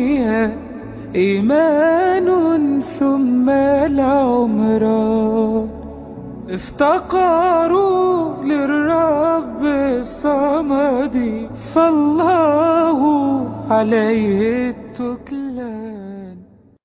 الدنيا إيمان ثم العمر افتقروا للرب الصمد فالله عليه التكلان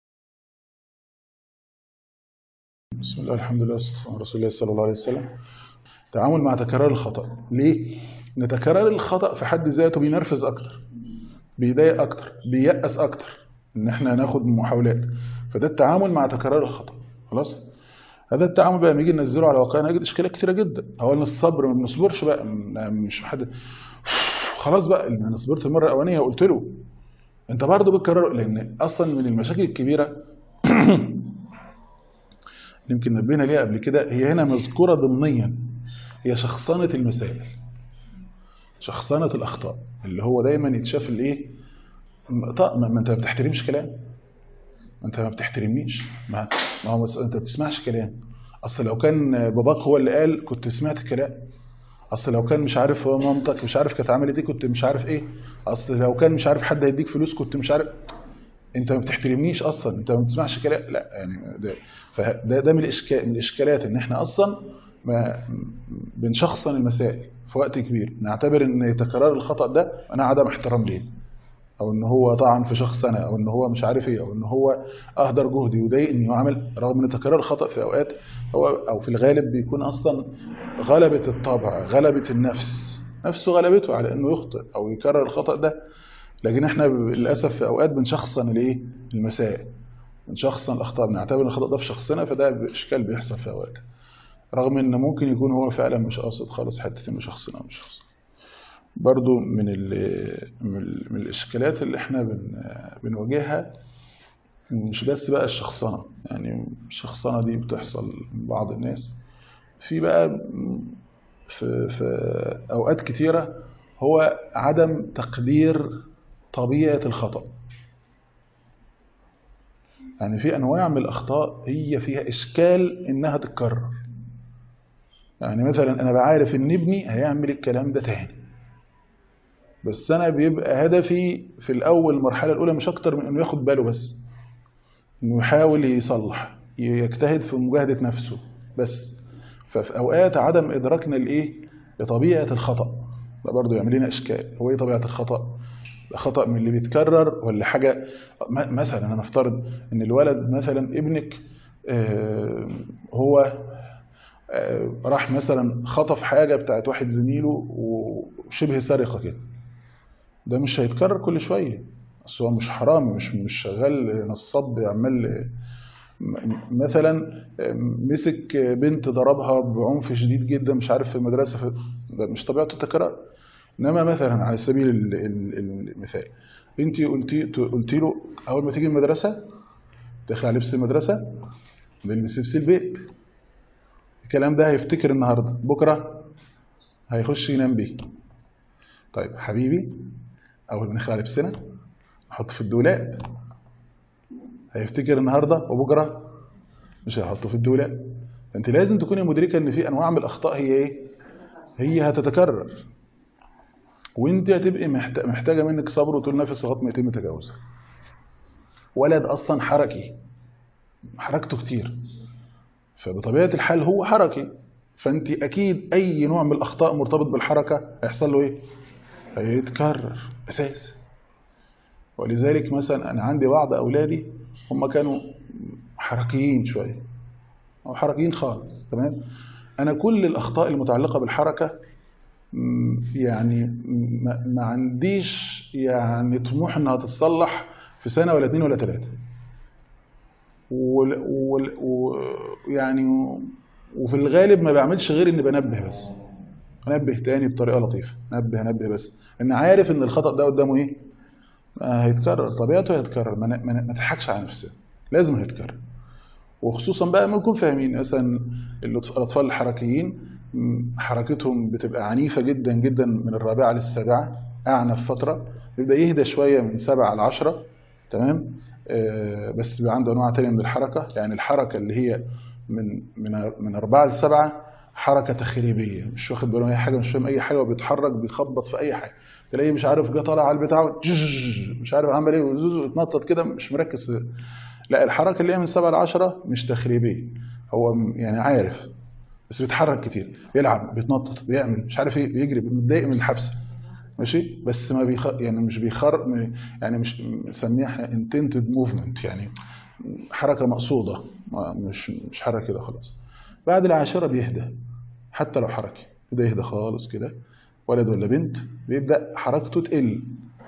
بسم الله الحمد لله والصلاة على رسول الله صلى الله عليه وسلم تعامل مع تكرار الخطأ ليه؟ ان تكرار الخطأ في حد ذاته بينرفز اكتر بيضايق اكتر بييأس اكتر ان احنا ناخد محاولات فده التعامل مع تكرار الخطأ خلاص هذا التعامل بقى نيجي ننزله على واقعنا نجد اشكالات كتيره جدا اولا الصبر ما بنصبرش بقى مش حد خلاص بقى انا صبرت المره الاولانيه وقلت له انت برضه بتكرر لان اصلا من المشاكل الكبيره يمكن نبهنا ليها قبل كده هي هنا مذكوره ضمنيا هي شخصنه المسائل شخصنه الاخطاء اللي هو دايما يتشاف الايه طب ما انت ما بتحترمش كلام ما انت ما بتحترمنيش ما ما هو انت ما بتسمعش كلام اصل لو كان باباك هو اللي قال كنت سمعت كلام اصل لو كان مش عارف مامتك مش عارف كانت عملت ايه كنت مش عارف ايه اصل لو كان مش عارف حد هيديك فلوس كنت مش عارف انت ما بتحترمنيش اصلا انت ما بتسمعش كلام لا يعني ده فده ده من الاشكال من الاشكالات ان احنا اصلا ما بنشخصن المسائل في وقت كبير نعتبر ان تكرار الخطا ده انا عدم احترام ليه او ان هو طعن في شخص انا او ان هو مش عارف ايه او ان هو اهدر جهدي وضايقني وعمل رغم ان تكرار الخطا في اوقات هو او في الغالب بيكون اصلا غلبة الطبع غلبة النفس نفسه غلبته على انه يخطئ او يكرر الخطا ده لكن احنا للاسف في اوقات بنشخصن الايه المسائل بنشخصن الاخطاء بنعتبر ان الخطا ده في شخصنا فده اشكال بيحصل في اوقات رغم ان ممكن يكون هو فعلا مش قاصد خالص حته انه شخصنا مش شخصنا برضو من من الاشكالات اللي احنا بن بنواجهها مش بس بقى الشخصنه يعني الشخصنه دي بتحصل لبعض الناس في بقى في في اوقات كتيره هو عدم تقدير طبيعه الخطا يعني في انواع من الاخطاء هي فيها اشكال انها تتكرر يعني مثلا انا بعارف ان ابني هيعمل الكلام ده تاني بس انا بيبقى هدفي في الاول المرحله الاولى مش اكتر من انه ياخد باله بس انه يحاول يصلح يجتهد في مجاهده نفسه بس ففي اوقات عدم ادراكنا لايه لطبيعه الخطا ده برضه يعمل لنا اشكال هو ايه طبيعه الخطا خطا من اللي بيتكرر ولا حاجه مثلا انا نفترض ان الولد مثلا ابنك هو راح مثلا خطف حاجه بتاعت واحد زميله وشبه سرقه كده ده مش هيتكرر كل شويه اصل هو مش حرامي مش مش شغال نصاب عمال مثلا مسك بنت ضربها بعنف شديد جدا مش عارف في المدرسه ده مش طبيعته التكرار انما مثلا على سبيل المثال انت قلتي قلت له اول ما تيجي المدرسه تخلع لبس المدرسه بيلبس لبس البيت الكلام ده هيفتكر النهارده بكره هيخش ينام بيه طيب حبيبي اول ما نخلع لبسنا نحط في الدولاب هيفتكر النهارده وبكره مش هيحطه في الدولاب فانت لازم تكوني مدركه ان في انواع من الاخطاء هي ايه هي هتتكرر وانت هتبقي محتاجه منك صبر وطول نفس لغايه ما يتم تجاوزها ولد اصلا حركي حركته كتير فبطبيعه الحال هو حركي فانت اكيد اي نوع من الاخطاء مرتبط بالحركه هيحصل له ايه هيتكرر اساس ولذلك مثلا انا عندي بعض اولادي هم كانوا حركيين شويه او حركيين خالص تمام انا كل الاخطاء المتعلقه بالحركه يعني ما عنديش يعني طموح انها تتصلح في سنه ولا اتنين ولا تلاته ويعني وفي الغالب ما بعملش غير اني بنبه بس انبه تاني بطريقه لطيفه نبه نبه بس ان عارف ان الخطا ده قدامه ايه هيتكرر طبيعته هيتكرر ما, ما نضحكش على نفسنا لازم هيتكرر وخصوصا بقى ما نكون فاهمين مثلا الاطفال الحركيين حركتهم بتبقى عنيفه جدا جدا من الرابعه للسابعه اعنف فتره يبدا يهدى شويه من سبعه لعشره تمام آه بس بيبقى عنده انواع ثانيه من الحركه يعني الحركه اللي هي من من من اربعه لسبعه حركه تخريبيه مش واخد باله من اي حاجه مش فاهم اي حاجه وبيتحرك بيخبط في اي حاجه تلاقيه مش عارف جه طالع على البتاع مش عارف عمل ايه ويتنطط كده مش مركز لا الحركه اللي هي من 7 ل 10 مش تخريبيه هو يعني عارف بس بيتحرك كتير بيلعب بيتنطط بيعمل مش عارف ايه بيجري متضايق من الحبسه ماشي بس ما بيخ... يعني مش بيخر يعني مش نسميها انتنتد موفمنت يعني حركه مقصوده مش مش حركه كده خلاص بعد العاشره بيهدى حتى لو حركه كده يهدى خالص كده ولد ولا بنت بيبدا حركته تقل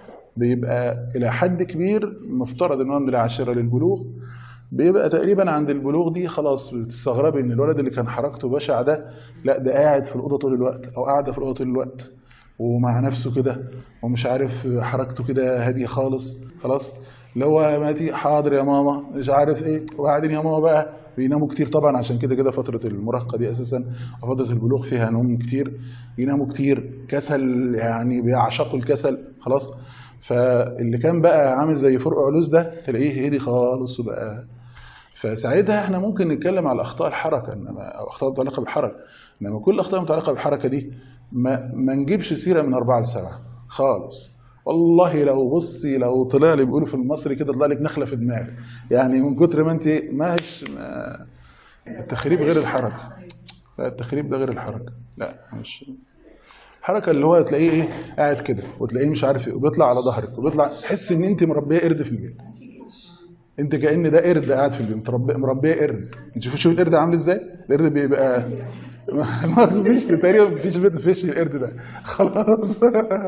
بيبقى الى حد كبير مفترض ان هو من العاشره للبلوغ بيبقى تقريبا عند البلوغ دي خلاص بتستغربي ان الولد اللي كان حركته بشعه ده لا ده قاعد في الاوضه طول الوقت او قاعده في الاوضه طول الوقت ومع نفسه كده ومش عارف حركته كده هاديه خالص خلاص اللي هو ماتي حاضر يا ماما مش عارف ايه وبعدين يا ماما بقى بيناموا كتير طبعا عشان كده كده فتره المراهقه دي اساسا وفتره البلوغ فيها نوم كتير بيناموا كتير كسل يعني بيعشقوا الكسل خلاص فاللي كان بقى عامل زي فرق علوز ده تلاقيه هدي خالص وبقى فساعتها احنا ممكن نتكلم على اخطاء الحركه انما او اخطاء متعلقه بالحركه انما كل الاخطاء المتعلقه بالحركه دي ما, ما نجيبش سيره من أربعة لسبعة خالص والله لو بصي لو طلع لي بيقولوا في المصري كده طلع لك نخله في دماغك يعني من كتر ما انت ماهش ما التخريب غير الحركه لا التخريب ده غير الحركه لا مش الحركه اللي هو تلاقيه ايه قاعد كده وتلاقيه مش عارف ايه وبيطلع على ظهرك وبيطلع تحس ان انت مربيه قرد في البيت انت كان ده قرد قاعد في البيت مربيه قرد انت شوف شوف القرد عامل ازاي القرد بيبقى ما فيش تقريبا ما فيش بيت فيش القرد ده خلاص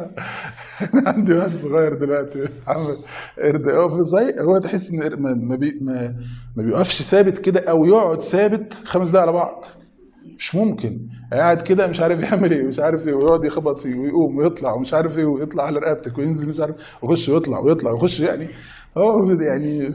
انا عندي واحد صغير دلوقتي عامل قرد هو زي هو تحس ان ما ما, بي ما, ما بيقفش ثابت كده او يقعد ثابت خمس دقايق على بعض مش ممكن قاعد كده مش عارف يعمل ايه مش عارف ايه ويقعد يخبط فيه ويقوم ويطلع ومش عارف ايه ويطلع على رقبتك وينزل مش عارف ويخش ويطلع ويطلع ويخش يعني هو يعني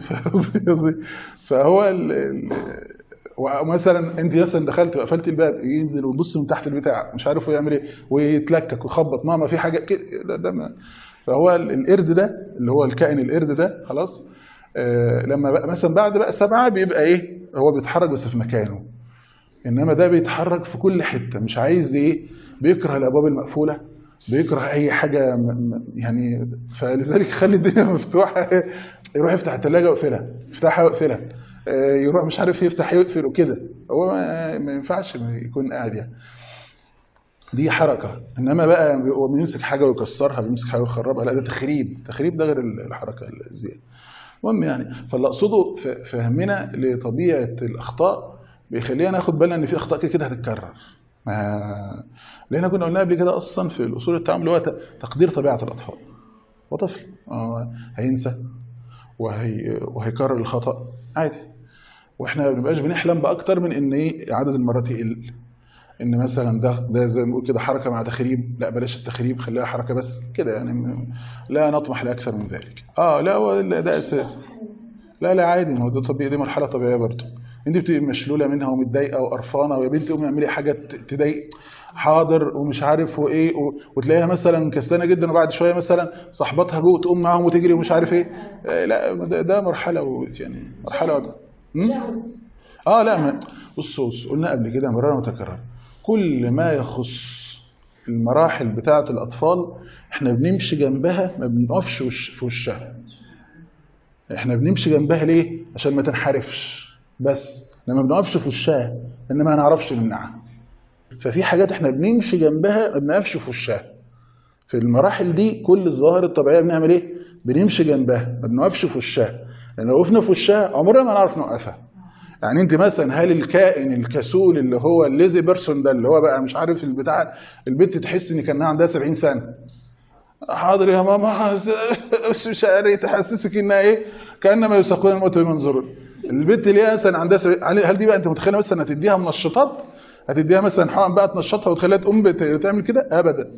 فهو ال ال ومثلا انت مثلا دخلت وقفلت الباب ينزل ويبص من تحت البتاع مش عارف يعمل ايه ويتلكك ويخبط ماما في حاجه كده ده, ده ما فهو القرد ده اللي هو الكائن القرد ده خلاص آه لما بقى مثلا بعد بقى سبعه بيبقى ايه هو بيتحرك بس في مكانه انما ده بيتحرك في كل حته مش عايز ايه بيكره الابواب المقفوله بيكره اي حاجه يعني فلذلك خلي الدنيا مفتوحه يروح يفتح الثلاجه ويقفلها يفتحها ويقفلها يروح مش عارف يفتح يقفل وكده هو ما ينفعش يكون قاعد يعني دي حركة إنما بقى هو بيمسك حاجة ويكسرها بيمسك حاجة ويخربها لا ده تخريب تخريب ده غير الحركة الزيادة المهم يعني فاللي أقصده فهمنا لطبيعة الأخطاء بيخلينا ناخد بالنا إن في أخطاء كده كده هتتكرر ما لأن كنا قلنا قبل كده أصلا في الأصول التعامل هو تقدير طبيعة الأطفال وطفل آه هينسى وهي وهيكرر الخطأ عادي واحنا ما بنبقاش بنحلم باكتر من ان ايه عدد المرات يقل ان مثلا ده ده زي ما بنقول كده حركه مع تخريب لا بلاش التخريب خليها حركه بس كده يعني لا نطمح لاكثر من ذلك اه لا هو ده اساس لا لا عادي ما هو ده طبيعي دي مرحله طبيعيه برضه انت بتبقي مشلوله منها ومتضايقه وقرفانه ويا بنتي قومي اعملي حاجه تضايق حاضر ومش عارف وايه وتلاقيها مثلا كسلانه جدا وبعد شويه مثلا صاحبتها جوه تقوم معاهم وتجري ومش عارف ايه لا ده, ده مرحله يعني مرحله اه لا ما بص بص قلنا قبل كده مرارا متكرره كل ما يخص المراحل بتاعه الاطفال احنا بنمشي جنبها ما بنقفش في وشها احنا بنمشي جنبها ليه عشان ما تنحرفش بس لما بنقفش في وشها ان ما نعرفش نمنعها ففي حاجات احنا بنمشي جنبها ما بنقفش في وشها في المراحل دي كل الظواهر الطبيعيه بنعمل ايه بنمشي جنبها ما بنقفش في وشها لان لو وقفنا في وشها عمرنا ما نعرف نوقفها يعني انت مثلا هل الكائن الكسول اللي هو الليزي بيرسون ده اللي هو بقى مش عارف البتاع البنت تحس ان كانها عندها 70 سنه حاضر يا ماما مش عارف تحسسك انها ايه كانما يساقون الموت بمنظور البنت اللي هي مثلا عندها سبعين هل دي بقى انت متخيله مثلا هتديها منشطات هتديها مثلا حقن بقى تنشطها وتخليها تقوم تعمل كده ابدا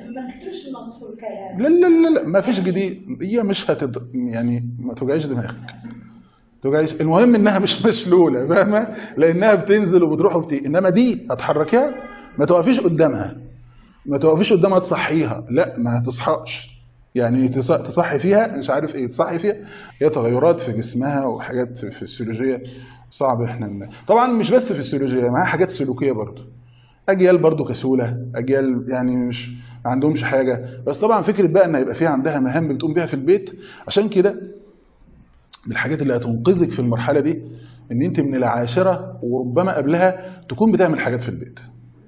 لا لا لا لا ما فيش جديد هي مش هتد يعني ما توجعيش دماغك توجعيش المهم انها مش مشلوله فاهمه لانها بتنزل وبتروح وبتيجي انما دي هتحركيها ما توقفيش قدامها ما توقفيش قدامها تصحيها لا ما تصحاش يعني تصحي فيها مش عارف ايه تصحي فيها هي تغيرات في جسمها وحاجات في الفسيولوجيه صعب احنا طبعا مش بس فسيولوجيه معاها حاجات سلوكيه برضه اجيال برضه كسوله اجيال يعني مش ما عندهمش حاجه بس طبعا فكره بقى ان يبقى في عندها مهام بتقوم بيها في البيت عشان كده من الحاجات اللي هتنقذك في المرحله دي ان انت من العاشره وربما قبلها تكون بتعمل حاجات في البيت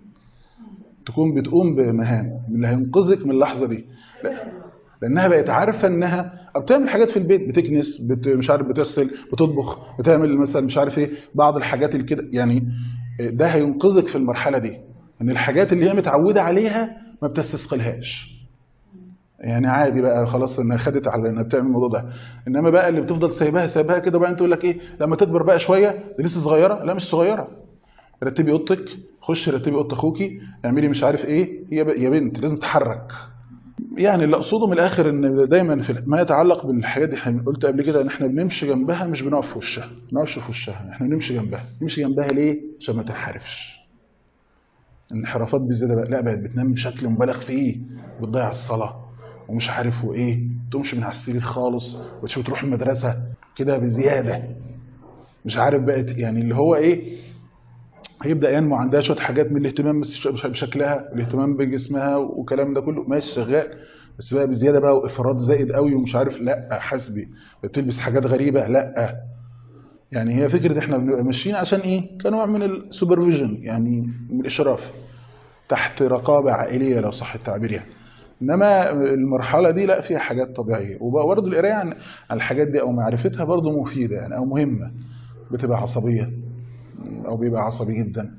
تكون بتقوم بمهام من اللي هينقذك من اللحظه دي لا. لانها بقت عارفه انها بتعمل حاجات في البيت بتكنس بت مش عارف بتغسل بتطبخ بتعمل مثلا مش عارف ايه بعض الحاجات اللي كده يعني ده هينقذك في المرحله دي ان الحاجات اللي هي متعوده عليها ما بتستثقلهاش يعني عادي بقى خلاص انها خدت على انها بتعمل الموضوع ده انما بقى اللي بتفضل سايباها سايباها كده وبعدين تقول لك ايه لما تكبر بقى شويه دي لسه صغيره لا مش صغيره رتبي اوضتك خش رتبي اوضه اخوكي اعملي مش عارف ايه هي يا بنت لازم تتحرك يعني اللي اقصده من الاخر ان دايما في ما يتعلق بالحاجات دي احنا قلت قبل كده ان احنا بنمشي جنبها مش بنقف في وشها ما بنقفش في وشها احنا بنمشي جنبها نمشي جنبها ليه عشان ما تنحرفش انحرافات بالزياده بقى لا بقت بتنام بشكل مبالغ فيه بتضيع الصلاه ومش عارف وايه تمشي من على السرير خالص وتشوف تروح المدرسه كده بزياده مش عارف بقت يعني اللي هو ايه هيبدا ينمو عندها شويه حاجات من الاهتمام بشكلها الاهتمام بجسمها وكلام ده كله ماشي شغال بس بقى بزياده بقى وافراط زائد قوي ومش عارف لا حسبي بتلبس حاجات غريبه لا يعني هي فكره احنا بنبقى ماشيين عشان ايه كنوع من السوبرفيجن يعني من الاشراف تحت رقابه عائليه لو صح التعبير يعني انما المرحله دي لا فيها حاجات طبيعيه وبرضه القرايه عن الحاجات دي او معرفتها برضه مفيده يعني او مهمه بتبقى عصبيه او بيبقى عصبي جدا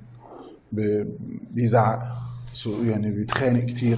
بيزعق يعني بيتخانق كتير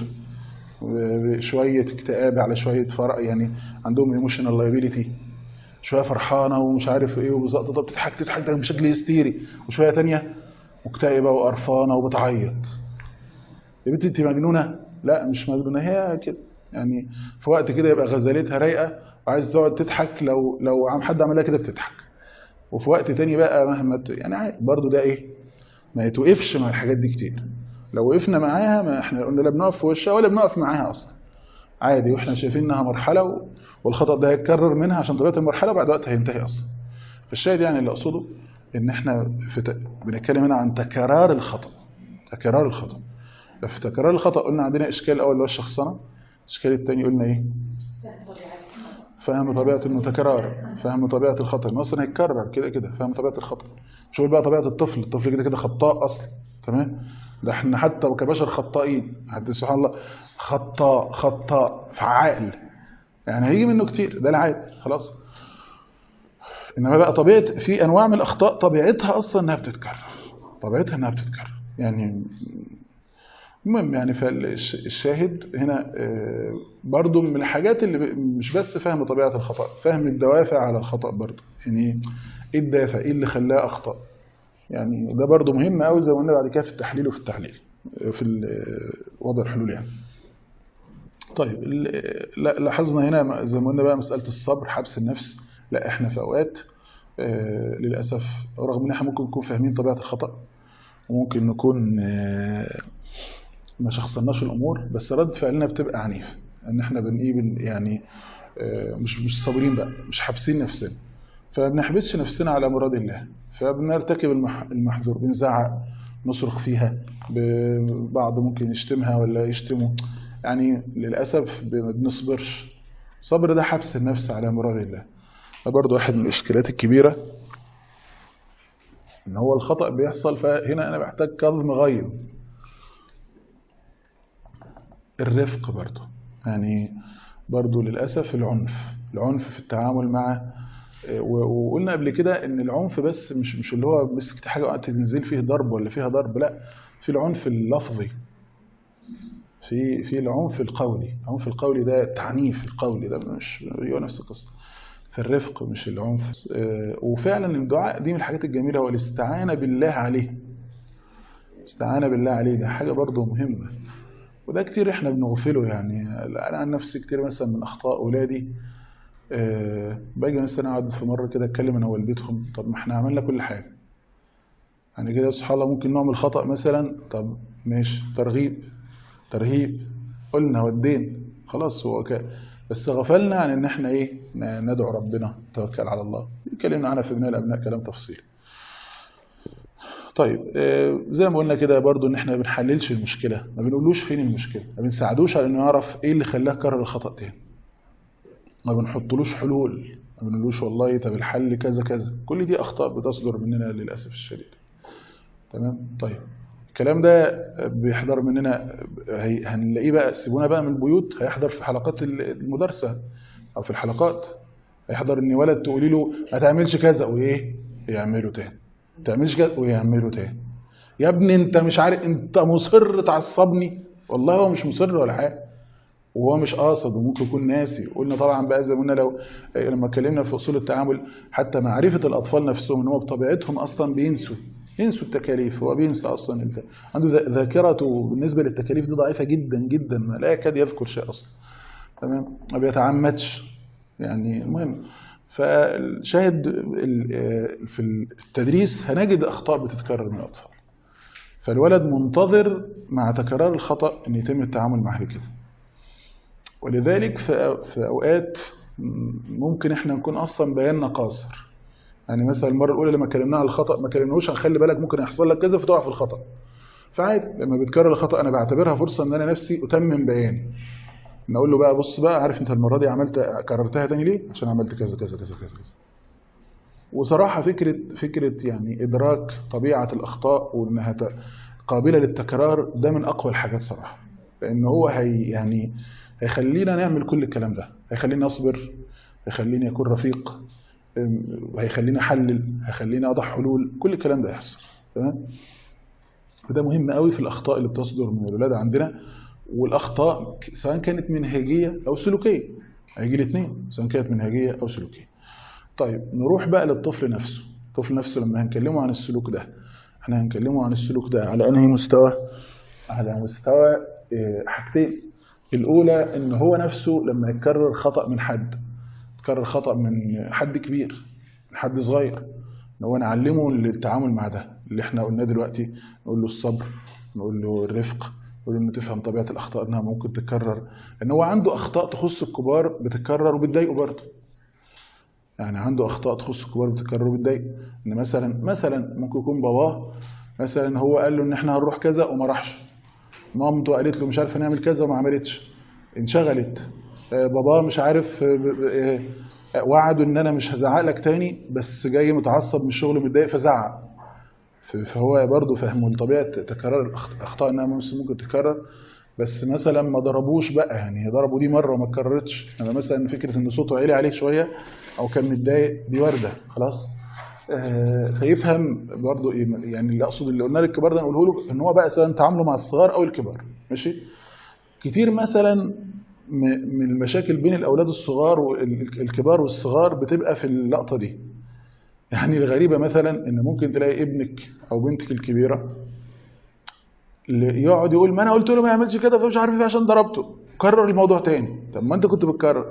شويه اكتئاب على شويه فرق يعني عندهم ايموشنال لايبيليتي شويه فرحانه ومش عارف ايه وبزقطه بتضحك تضحك بشكل هستيري وشويه تانية مكتئبه وقرفانه وبتعيط يا بنتي انت مجنونه لا مش مجنونه هي كده يعني في وقت كده يبقى غزالتها رايقه وعايز تقعد تضحك لو لو عم حد عملها كده بتضحك وفي وقت تاني بقى مهما يعني عادي برضه ده ايه ما يتوقفش مع الحاجات دي كتير لو وقفنا معاها ما احنا قلنا لا بنقف في وشها ولا بنقف معاها اصلا عادي واحنا شايفين انها مرحله و... والخطا ده هيتكرر منها عشان طبيعه المرحله بعد وقت هينتهي اصلا فالشاهد يعني اللي اقصده ان احنا في ت... بنتكلم هنا عن تكرار الخطا تكرار الخطا في تكرار الخطا قلنا عندنا اشكال الاول اللي هو الشخصنه الاشكال الثاني قلنا ايه فهم طبيعه المتكرر فهم طبيعه الخطا انه اصلا هيتكرر كده كده فهم طبيعه الخطا مش بقى طبيعه الطفل الطفل كده كده خطاء اصلا تمام ده احنا حتى وكبشر خطائين حتى سبحان الله خطاء خطاء فعال يعني هيجي منه كتير ده العادي خلاص انما بقى طبيعه في انواع من الاخطاء طبيعتها اصلا انها بتتكرر طبيعتها انها بتتكرر يعني المهم يعني فالشاهد هنا برضو من الحاجات اللي مش بس فهم طبيعه الخطا فهم الدوافع على الخطا برضو يعني ايه الدافع ايه اللي خلاه اخطا يعني ده برضو مهم قوي زي ما قلنا بعد كده في التحليل وفي التحليل في وضع الحلول يعني طيب لاحظنا هنا زي ما قلنا بقى مساله الصبر حبس النفس لا احنا في اوقات للاسف رغم ان احنا ممكن نكون فاهمين طبيعه الخطا وممكن نكون ما شخصناش الامور بس رد فعلنا بتبقى عنيف ان احنا بنقيب يعني مش مش صابرين بقى مش حابسين نفسنا فبنحبسش نفسنا على مراد الله فبنرتكب المحظور بنزعق نصرخ فيها بعض ممكن يشتمها ولا يشتمه يعني للأسف ما بنصبرش الصبر ده حبس النفس على مراد الله ده برضه واحد من الإشكالات الكبيرة إن هو الخطأ بيحصل فهنا أنا بحتاج كظم غيظ الرفق برضه يعني برضه للأسف العنف العنف في التعامل مع وقلنا قبل كده ان العنف بس مش مش اللي هو مسكت حاجه وقعدت تنزل فيه ضرب ولا فيها ضرب لا في العنف اللفظي في في العنف القولي العنف القولي ده التعنيف القولي ده مش هو نفس القصه في الرفق مش العنف وفعلا الدعاء دي من الحاجات الجميله هو الاستعانه بالله عليه استعانه بالله عليه ده حاجه برضه مهمه وده كتير احنا بنغفله يعني انا عن نفسي كتير مثلا من اخطاء اولادي أه باجي مثلا اقعد في مره كده اتكلم انا ووالدتهم طب ما احنا عملنا كل حاجه يعني كده سبحان الله ممكن نعمل خطا مثلا طب ماشي ترغيب ترهيب قلنا ودينا خلاص هو كده بس غفلنا عن ان احنا ايه ندعو ربنا توكل على الله اتكلمنا عنها في بناء الابناء كلام تفصيلي طيب آه، زي ما قلنا كده برضو ان احنا ما بنحللش المشكله ما بنقولوش فين المشكله ما بنساعدوش على انه يعرف ايه اللي خلاه كرر الخطا تاني ما بنحطلوش حلول ما بنقولوش والله طب الحل كذا كذا كل دي اخطاء بتصدر مننا للاسف الشديد تمام طيب الكلام ده بيحضر مننا هي- هنلاقيه بقى سيبونا بقى من البيوت هيحضر في حلقات المدرسه او في الحلقات هيحضر ان ولد تقولي له ما تعملش كذا وايه يعمله تاني ما تعملش كذا ويعمله تاني يا ابني انت مش عارف انت مصر تعصبني والله هو مش مصر ولا حاجه وهو مش قاصد وممكن يكون ناسي قلنا طبعا بقى زي ما قلنا لو لما اتكلمنا في اصول التعامل حتى معرفه الاطفال نفسهم ان هو بطبيعتهم اصلا بينسوا ينسوا التكاليف هو بينسى اصلا الت... عنده ذا- ذاكرته بالنسبه للتكاليف دي ضعيفه جدا جدا ما لا يكاد يذكر شيء اصلا تمام ما بيتعمدش يعني المهم فالشاهد ال- في التدريس هنجد اخطاء بتتكرر من الاطفال فالولد منتظر مع تكرار الخطا ان يتم التعامل معه بكده ولذلك في في اوقات ممكن احنا نكون اصلا بياننا قاصر يعني مثلا المره الاولى لما كلمناه على الخطا ما كلمناهوش عن خلي بالك ممكن يحصل لك كذا فتقع في الخطا فعادي لما بتكرر الخطا انا بعتبرها فرصه ان انا نفسي اتمم بياني نقول له بقى بص بقى عارف انت المره دي عملت كررتها تاني ليه عشان عملت كذا كذا كذا كذا كذا وصراحه فكره فكره يعني ادراك طبيعه الاخطاء وانها ت- قابله للتكرار ده من اقوى الحاجات صراحه لان هو هي يعني هيخلينا نعمل كل الكلام ده هيخليني اصبر هيخليني اكون رفيق أم، وهيخليني احلل هيخليني اضع حلول كل الكلام ده يحصل تمام وده مهم قوي في الاخطاء اللي بتصدر من الولاد عندنا والاخطاء ك- سواء كانت منهجيه او سلوكيه هيجي الاثنين سواء كانت منهجيه او سلوكيه طيب نروح بقى للطفل نفسه الطفل نفسه لما هنكلمه عن السلوك ده احنا هنكلمه عن السلوك ده على انهي مستوى على مستوى آه، حاجتين الاولى ان هو نفسه لما يكرر خطا من حد يكرر خطا من حد كبير من حد صغير ان هو نعلمه التعامل مع ده اللي احنا قلناه دلوقتي نقول له الصبر نقول له الرفق نقول له انه تفهم طبيعه الاخطاء انها ممكن تتكرر ان هو عنده اخطاء تخص الكبار بتتكرر وبتضايقه برضه يعني عنده اخطاء تخص الكبار بتتكرر وبتضايقه ان مثلا مثلا ممكن يكون باباه مثلا هو قال له ان احنا هنروح كذا وما راحش مامته قالت له مش عارف نعمل كذا وما عملتش انشغلت آه، باباه مش عارف آه، ب- ب- آه، وعده ان انا مش هزعق لك تاني بس جاي متعصب من الشغل متضايق فزعق ف- فهو برضه فاهمه لطبيعه تكرار الأخط- الاخطاء انها ممكن ممكن تتكرر بس مثلا ما ضربوش بقى يعني ضربوا دي مره وما اتكررتش انا مثلا فكره ان صوته عالي عليه شويه او كان متضايق دي وارده خلاص آه، فيفهم برضه إيه يعني اللي اقصد اللي قلنا للكبار ده نقوله له ان هو بقى سواء تعامله مع الصغار او الكبار ماشي كتير مثلا م- من المشاكل بين الاولاد الصغار والكبار والصغار بتبقى في اللقطه دي يعني الغريبه مثلا ان ممكن تلاقي ابنك او بنتك الكبيره اللي يقعد يقول ما انا قلت له ما يعملش كده فمش عارف ايه عشان ضربته كرر الموضوع تاني طب ما انت كنت بتكرر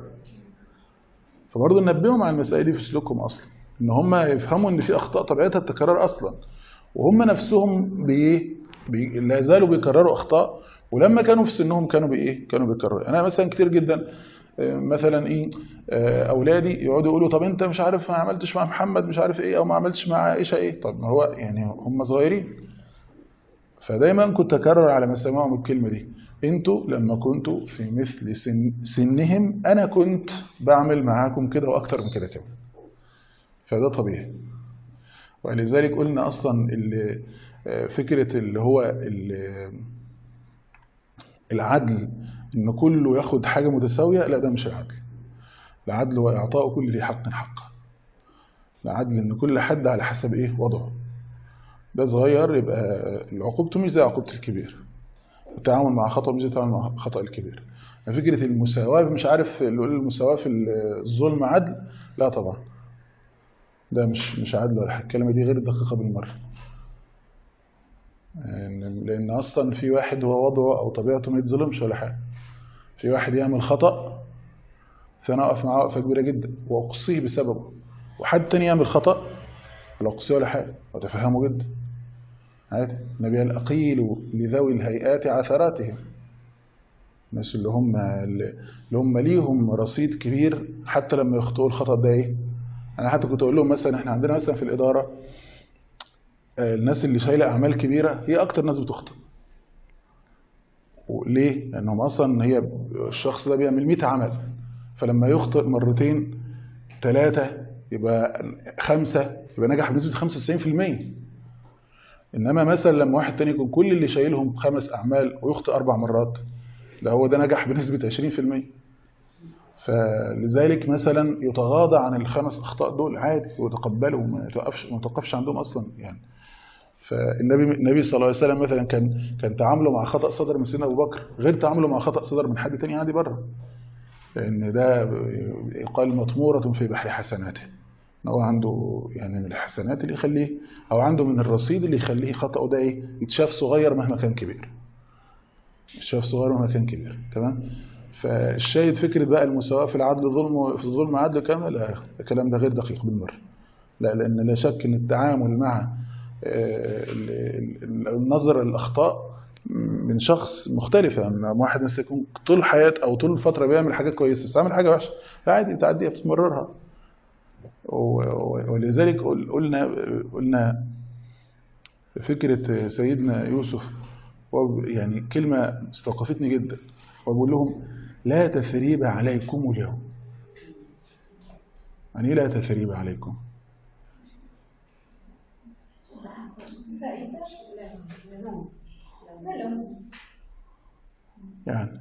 فبرضه ننبههم على المسائل دي في سلوكهم اصلا ان هم يفهموا ان في اخطاء طبيعتها التكرار اصلا وهم نفسهم بايه بي... لا زالوا بيكرروا اخطاء ولما كانوا في سنهم كانوا بايه كانوا بيكرروا انا مثلا كتير جدا آه، مثلا ايه آه، اولادي يقعدوا يقولوا طب انت مش عارف ما عملتش مع محمد مش عارف ايه او ما عملتش مع عائشه ايه طب ما هو يعني هم صغيرين فدايما كنت اكرر على مسامعهم الكلمه دي انتوا لما كنتوا في مثل سن سنهم انا كنت بعمل معاكم كده واكتر من كده كمان فده طبيعي ولذلك قلنا اصلا اللي فكره اللي هو اللي العدل ان كله ياخد حاجه متساويه لا ده مش العدل العدل هو اعطاء كل ذي حق حقه العدل ان كل حد على حسب ايه وضعه ده صغير يبقى عقوبته مش زي عقوبه الكبير التعامل مع خطأ مش زي التعامل مع خطأ الكبير فكرة المساواة مش عارف اللي يقول المساواة في الظلم عدل لا طبعا ده مش مش عدل ولا حاجة الكلمة دي غير دقيقة بالمرة يعني لأن أصلا في واحد هو وضعه أو طبيعته ما يتظلمش ولا حاجة في واحد يعمل خطأ فأنا أقف معاه وقفة كبيرة جدا وأقصيه بسببه وحد تاني يعمل خطأ ولا أقصيه ولا حاجة وتفهمه جدا عادي النبي قال أقيل لذوي الهيئات عثراتهم الناس اللي هم اللي هم ليهم رصيد كبير حتى لما يخطئوا الخطأ ده ايه انا حتى كنت اقول لهم مثلا احنا عندنا مثلا في الاداره آه، الناس اللي شايله اعمال كبيره هي اكتر ناس بتخطئ وليه لانهم اصلا هي الشخص ده بيعمل 100 عمل فلما يخطئ مرتين ثلاثه يبقى خمسه يبقى نجح بنسبه 95% انما مثلا لما واحد تاني يكون كل اللي شايلهم خمس اعمال ويخطئ اربع مرات لا هو ده نجح بنسبه 20% فلذلك مثلا يتغاضى عن الخمس اخطاء دول عادي ويتقبلهم ما يتوقفش ما يتوقفش عندهم اصلا يعني فالنبي النبي صلى الله عليه وسلم مثلا كان كان تعامله مع خطا صدر من سيدنا ابو بكر غير تعامله مع خطا صدر من حد تاني عادي بره لان ده يقال مطموره في بحر حسناته ان هو عنده يعني من الحسنات اللي يخليه او عنده من الرصيد اللي يخليه خطأه ده ايه يتشاف صغير مهما كان كبير يتشاف صغير مهما كان كبير تمام فالشاهد فكرة بقى المساواة في العدل ظلم في الظلم عدل كامل لا الكلام ده غير دقيق بالمرة لا لأن لا شك أن التعامل مع آه، ال- ال- النظر الأخطاء من شخص مختلفة يعني واحد مثلا يكون طول حياته أو طول الفترة بيعمل حاجات كويسة بس عامل حاجة وحشة عادي تعديها بتمررها و- و- ولذلك قل- قلنا قلنا فكرة سيدنا يوسف هو يعني كلمة استوقفتني جدا وبقول لهم لا تثريب عليكم اليوم يعني ايه لا تثريب عليكم يعني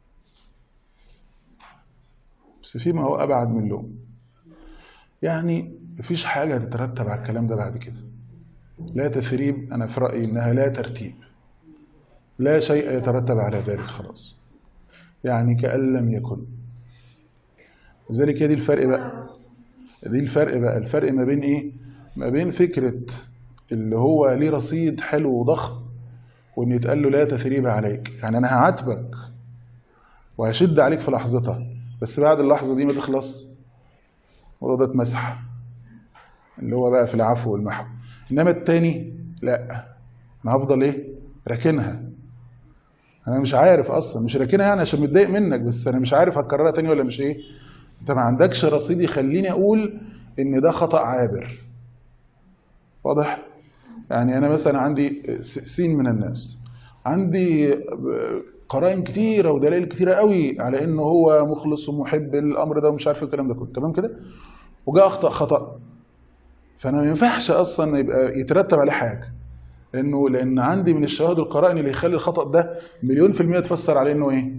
بس في ما هو أبعد من لوم يعني مفيش حاجة هتترتب على الكلام ده بعد كده لا تثريب أنا في رأيي إنها لا ترتيب لا شيء يترتب على ذلك خلاص يعني كأن لم يكن لذلك دي الفرق بقى دي الفرق بقى الفرق ما بين إيه ما بين فكرة اللي هو ليه رصيد حلو وضخم وإن يتقال له لا تثريب عليك يعني أنا هعاتبك وهشد عليك في لحظتها بس بعد اللحظة دي ما تخلص الموضوع ده اتمسح اللي هو بقى في العفو والمحو انما التاني لا انا هفضل ايه راكنها انا مش عارف اصلا مش راكنها يعني عشان متضايق منك بس انا مش عارف هكررها تاني ولا مش ايه انت ما عندكش رصيد يخليني اقول ان ده خطأ عابر واضح يعني انا مثلا عندي س- سين من الناس عندي قرائن كتيرة ودلائل كتيرة قوي على انه هو مخلص ومحب الامر ده ومش عارف الكلام ده كله تمام كده وجاء اخطأ خطأ فانا ما ينفعش اصلا يبقى يترتب عليه حاجه لانه لان عندي من الشواهد القرائن اللي يخلي الخطا ده مليون في الميه تفسر عليه انه ايه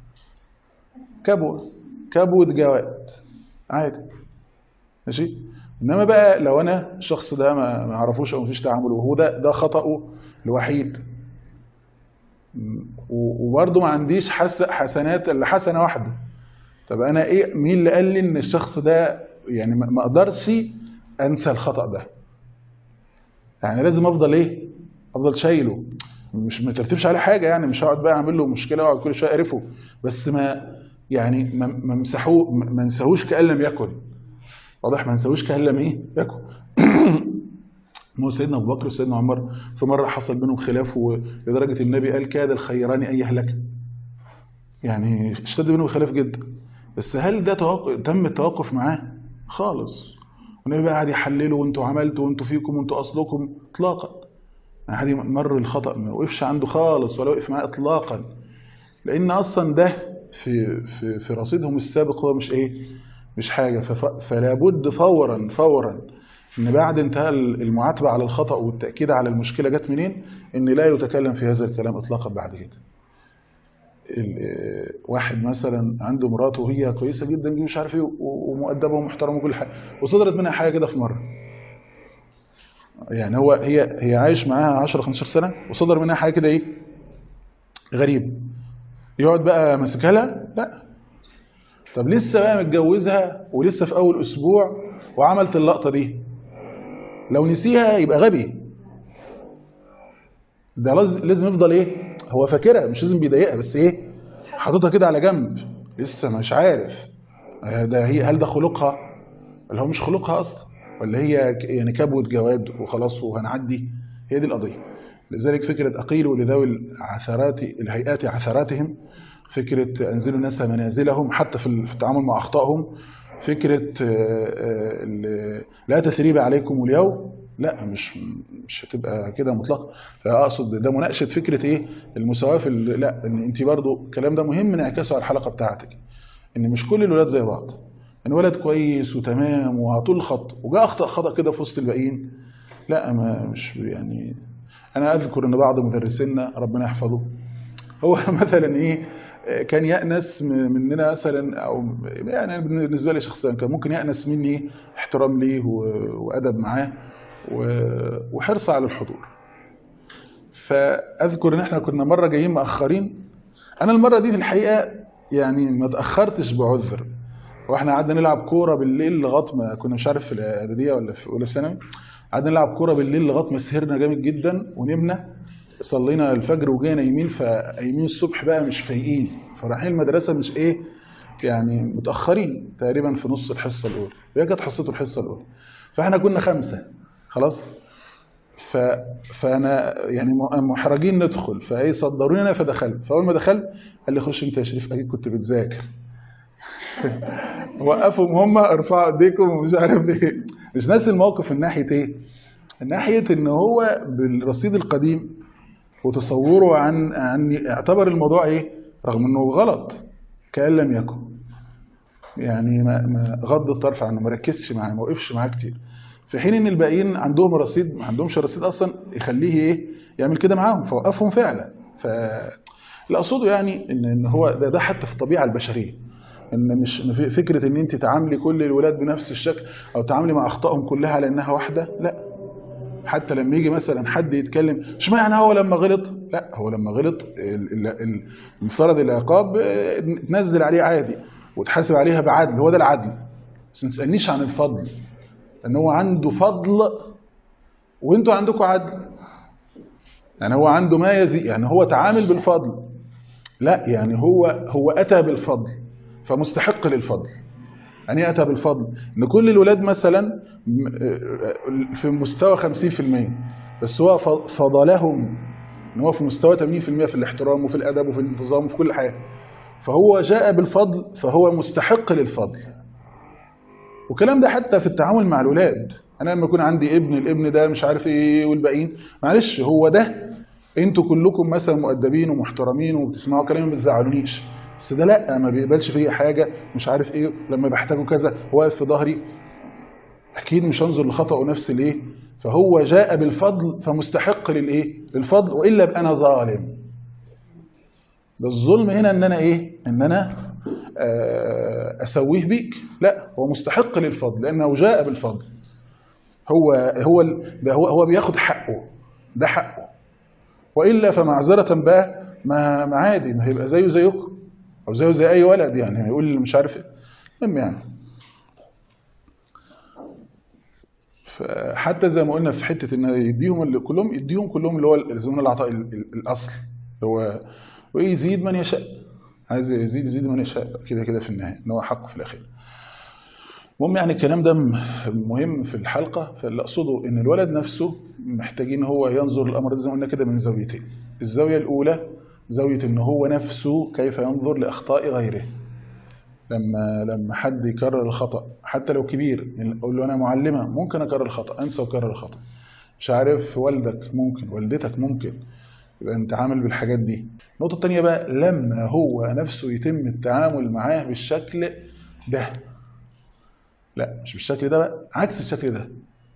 كبوه كبوه جواد عادي ماشي انما بقى لو انا الشخص ده ما ما اعرفوش او مفيش تعامل وهو ده ده خطاه الوحيد م، و- وبرضه ما عنديش حس حسنات الا حسنه واحده طب انا ايه مين اللي قال لي ان الشخص ده يعني ما ما اقدرش انسى الخطا ده يعني لازم افضل ايه افضل شايله مش ما ترتبش عليه حاجه يعني مش هقعد بقى اعمل له مشكله واقعد كل شويه اقرفه بس ما يعني ما ما امسحوه ما ما انساهوش كان لم يكن واضح ما انساهوش كان لم ايه يكن ما هو سيدنا ابو بكر وسيدنا عمر في مره حصل بينهم خلاف و- لدرجه النبي قال كاد الخيران ان يهلك يعني اشتد بينهم خلاف جدا بس هل ده توقف تم التوقف معاه خالص والنبي بقى قاعد يحلله وانتوا عملتوا وانتوا فيكم وانتوا اصلكم اطلاقا يعني حد مر الخطا ما وقفش عنده خالص ولا وقف معاه اطلاقا لان اصلا ده في في في رصيدهم السابق هو مش ايه مش حاجه فف- فلا بد فورا فورا ان بعد انتهاء المعاتبه على الخطا والتاكيد على المشكله جت منين ان لا يتكلم في هذا الكلام اطلاقا بعد كده ال- آه، واحد مثلا عنده مراته وهي كويسه جدا مش عارف ايه و- ومؤدبه ومحترمه وكل حاجه وصدرت منها حاجه كده في مره يعني هو هي هي عايش معاها 10 15 سنه وصدر منها حاجه كده ايه غريب يقعد بقى ماسكها لها لا طب لسه بقى متجوزها ولسه في اول اسبوع وعملت اللقطه دي لو نسيها يبقى غبي ده لاز- لازم يفضل ايه هو فاكرها مش لازم بيضايقها بس ايه حاططها كده على جنب لسه مش عارف آه، ده هي هل ده خلقها ولا هو مش خلقها اصلا ولا هي ك- يعني كبوة جواد وخلاص وهنعدي هي دي القضيه لذلك فكره اقيلوا لذوي العثرات الهيئات عثراتهم فكره انزلوا الناس منازلهم حتى في ال- في التعامل مع اخطائهم فكره آه، آه، ال- لا تثريب عليكم اليوم لا مش مش هتبقى كده مطلقه فاقصد ده مناقشه فكره ايه المساواه في ال- لا ان انت برضو الكلام ده مهم انعكاسه على الحلقه بتاعتك ان مش كل الولاد زي بعض ان ولد كويس وتمام وعطول خط وجاء اخطا خطا كده في وسط الباقيين لا ما مش يعني انا اذكر ان بعض مدرسينا ربنا يحفظه هو مثلا ايه كان يأنس م- مننا مثلا او يعني بالنسبه لي شخصيا كان ممكن يأنس مني احترام ليه و- وادب معاه و- وحرص على الحضور فاذكر ان احنا كنا مره جايين مأخرين انا المره دي في الحقيقه يعني ما تاخرتش بعذر واحنا قعدنا نلعب كوره بالليل لغايه ما كنا مش عارف في الاعداديه ولا في اولى ثانوي قعدنا نلعب كوره بالليل لغايه ما سهرنا جامد جدا ونمنا صلينا الفجر وجينا نايمين فقايمين الصبح بقى مش فايقين فرايحين المدرسه مش ايه يعني متاخرين تقريبا في نص الحصه الاولى هي كانت حصته الحصه الاولى فاحنا كنا خمسه خلاص ف... فانا يعني م- محرجين ندخل فايه صدروني انا فدخلت فاول ما دخلت قال لي خش انت يا شريف اكيد كنت بتذاكر وقفهم هم ارفعوا ايديكم ومش عارف ايه مش ناسي الموقف من ناحيه ايه من ناحيه ان هو بالرصيد القديم وتصوره عن عن اعتبر الموضوع ايه رغم انه غلط كان لم يكن يعني ما, ما غض الطرف عنه ما ركزش معاه ما وقفش معاه كتير في حين ان الباقيين عندهم رصيد ما عندهمش رصيد اصلا يخليه ايه يعمل كده معاهم فوقفهم فعلا ف اللي اقصده يعني ان ان هو ده, ده حتى في الطبيعه البشريه ان مش إن في- فكره ان انت تعاملي كل الولاد بنفس الشكل او تعاملي مع اخطائهم كلها على انها واحده لا حتى لما يجي مثلا حد يتكلم اشمعنى هو لما غلط لا هو لما غلط ال- ال- ال- المفترض العقاب آه، تنزل عليه عادي وتحاسب عليها بعدل هو ده العدل بس ما تسالنيش عن الفضل ان هو عنده فضل وانتوا عندكم عدل يعني هو عنده ما يزيد يعني هو تعامل بالفضل لا يعني هو هو اتى بالفضل فمستحق للفضل يعني ايه اتى بالفضل ان كل الولاد مثلا م- في مستوى 50% بس هو ف- فضلهم ان هو في مستوى 80% في الاحترام وفي الادب وفي الانتظام وفي كل حاجه فهو جاء بالفضل فهو مستحق للفضل والكلام ده حتى في التعامل مع الولاد انا لما يكون عندي ابن الابن ده مش عارف ايه والباقيين معلش هو ده انتوا كلكم مثلا مؤدبين ومحترمين وبتسمعوا كلامي ما بتزعلونيش بس ده لا ما بيقبلش فيا حاجه مش عارف ايه لما بحتاجه كذا واقف في ظهري اكيد مش هنظر لخطأه نفس الايه فهو جاء بالفضل فمستحق للايه للفضل والا ابقى انا ظالم ده الظلم هنا ان انا ايه ان انا آه، اسويه بيك لا هو مستحق للفضل لانه جاء بالفضل هو هو ال- ده هو هو بياخد حقه ده حقه والا فمعذره بقى ما ما عادي ما هيبقى زيه زيكم او زيه زي اي ولد يعني هيقول مش عارف ايه المهم يعني فحتى زي ما قلنا في حته ان يديهم اللي كلهم يديهم كلهم اللي هو يلزمون العطاء ال- ال- الاصل اللي هو ويزيد من يشاء عايز يزيد يزيد من يشاء كده كده في النهايه ان هو حقه في الاخير المهم يعني الكلام ده م- مهم في الحلقه فاللي اقصده ان الولد نفسه محتاجين هو ينظر الامر ده زي ما قلنا كده من زاويتين الزاويه الاولى زاويه ان هو نفسه كيف ينظر لاخطاء غيره لما لما حد يكرر الخطأ حتى لو كبير يعني اقول له انا معلمه ممكن اكرر الخطأ انسى واكرر الخطأ مش عارف والدك ممكن والدتك ممكن يبقى انت عامل بالحاجات دي النقطة التانية بقى لما هو نفسه يتم التعامل معاه بالشكل ده لا مش بالشكل ده بقى عكس الشكل ده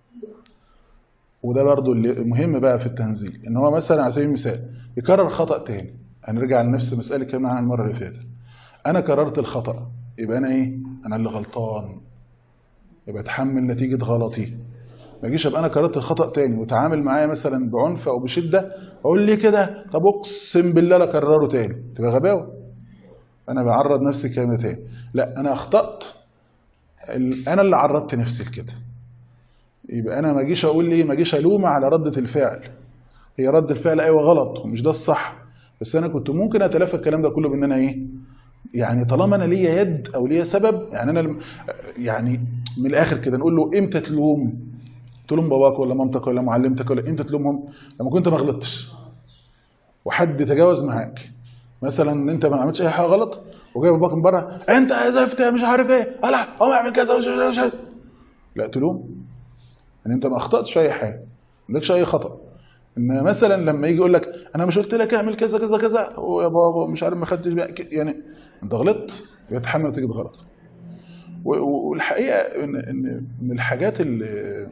وده برضو اللي مهم بقى في التنزيل ان هو مثلا على سبيل المثال يكرر خطأ تاني هنرجع لنفس المسألة اللي اتكلمنا عنها المرة اللي فاتت انا كررت الخطأ يبقى انا ايه انا اللي غلطان يبقى اتحمل نتيجة غلطي ما اجيش ابقى انا كررت الخطأ تاني وتعامل معايا مثلا بعنف او بشدة اقول لي كده طب اقسم بالله لا اكرره تاني تبقى غباوة انا بعرض نفسي كلمة تاني لا انا اخطأت ال- انا اللي عرضت نفسي لكده يبقى انا ما اجيش اقول لي ما اجيش الوم على ردة الفعل هي رد الفعل ايوه غلط ومش ده الصح بس انا كنت ممكن اتلافى الكلام ده كله بان انا ايه يعني طالما انا ليا يد او ليا سبب يعني انا لم- يعني من الاخر كده نقول له امتى تلوم تلوم باباك ولا مامتك ولا معلمتك ولا امتى تلومهم لما كنت ما غلطتش وحد تجاوز معاك مثلا انت ما عملتش اي حاجه غلط وجاي باباك من بره انت يا زفت يا مش عارف ايه لا هو يعمل كذا وش وش وش لا تلوم يعني انت ما اخطاتش في اي حاجه ما عندكش اي خطا ان مثلا لما يجي يقول لك انا مش قلت لك اعمل كذا كذا كذا ويا بابا مش عارف ما خدتش بالي ك- يعني انت غلطت يبقى تحمل نتيجه غلط و- و- والحقيقه ان ان من الحاجات اللي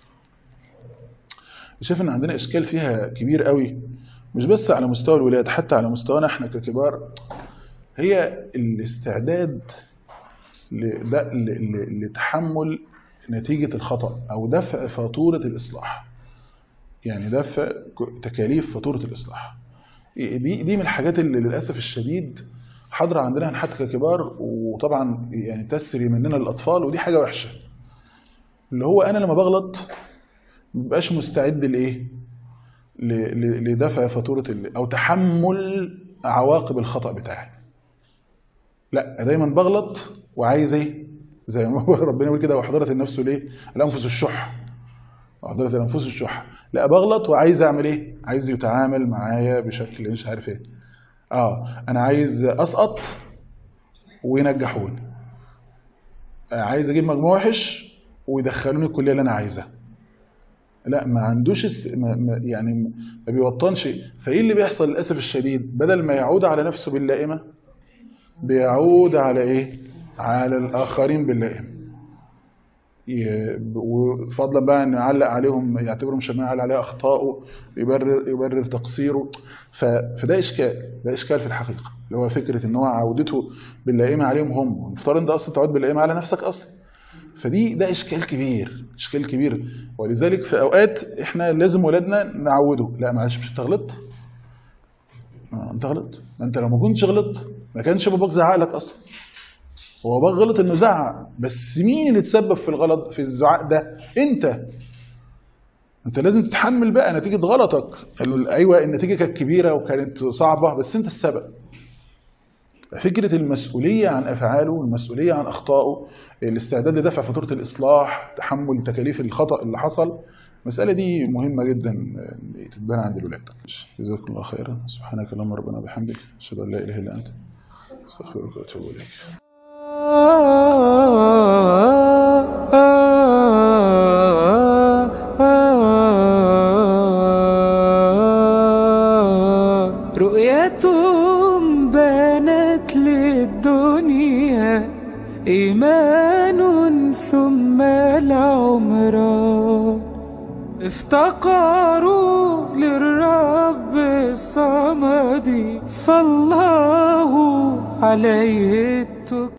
شايف ان عندنا اشكال فيها كبير قوي مش بس على مستوى الولاد حتى على مستوانا احنا ككبار هي الاستعداد ل- ده- ل- ل- لتحمل نتيجة الخطأ أو دفع فاتورة الإصلاح يعني دفع ك- تكاليف فاتورة الإصلاح دي دي من الحاجات اللي للأسف الشديد حاضرة عندنا احنا حتى ككبار وطبعا يعني تسري مننا الأطفال ودي حاجة وحشة اللي هو أنا لما بغلط مبقاش مستعد لإيه ل- ل- لدفع فاتورة ال- أو تحمل عواقب الخطأ بتاعي لا دايما بغلط وعايز ايه زي ما هو ربنا يقول كده وحضرت النفس ليه الانفس الشح وحضرت الانفس الشح لا بغلط وعايز اعمل ايه عايز يتعامل معايا بشكل مش عارف ايه اه انا عايز اسقط وينجحوني آه، عايز اجيب مجموع وحش ويدخلوني الكليه اللي انا عايزها لا ما عندوش است... ما... ما... يعني ما بيوطنش فايه اللي بيحصل للاسف الشديد بدل ما يعود على نفسه باللائمه بيعود على ايه على الاخرين باللائم ي- وفضلا بقى ان يعلق عليهم يعتبرهم شماعه يعلق عليه اخطائه يبرر يبرر تقصيره ف... فده اشكال ده اشكال في الحقيقه اللي هو فكره ان هو عودته باللائمه عليهم هم المفترض انت اصلا تعود باللائمه على نفسك اصلا فدي ده اشكال كبير اشكال كبير ولذلك في اوقات احنا لازم ولادنا نعوده لا معلش مش انت غلطت آه، انت غلط ما انت لو ما كنتش غلط ما كانش باباك زعق لك اصلا هو باباك غلط انه زعق بس مين اللي تسبب في الغلط في الزعاق ده انت انت لازم تتحمل بقى نتيجه غلطك قالوا ايوه النتيجه كانت كبيره وكانت صعبه بس انت السبب فكره المسؤوليه عن افعاله والمسؤوليه عن اخطائه الاستعداد لدفع فاتوره الاصلاح تحمل تكاليف الخطا اللي حصل المساله دي مهمه جدا آه، تتبنى عند الولاد جزاكم الله خيرا سبحانك اللهم ربنا وبحمدك اشهد ان لا اله الا انت استغفرك واتوب اليك رؤيتهم بانت للدنيا إيمان ثم العمران افتقروا للرب الصمد فالله عليه التكل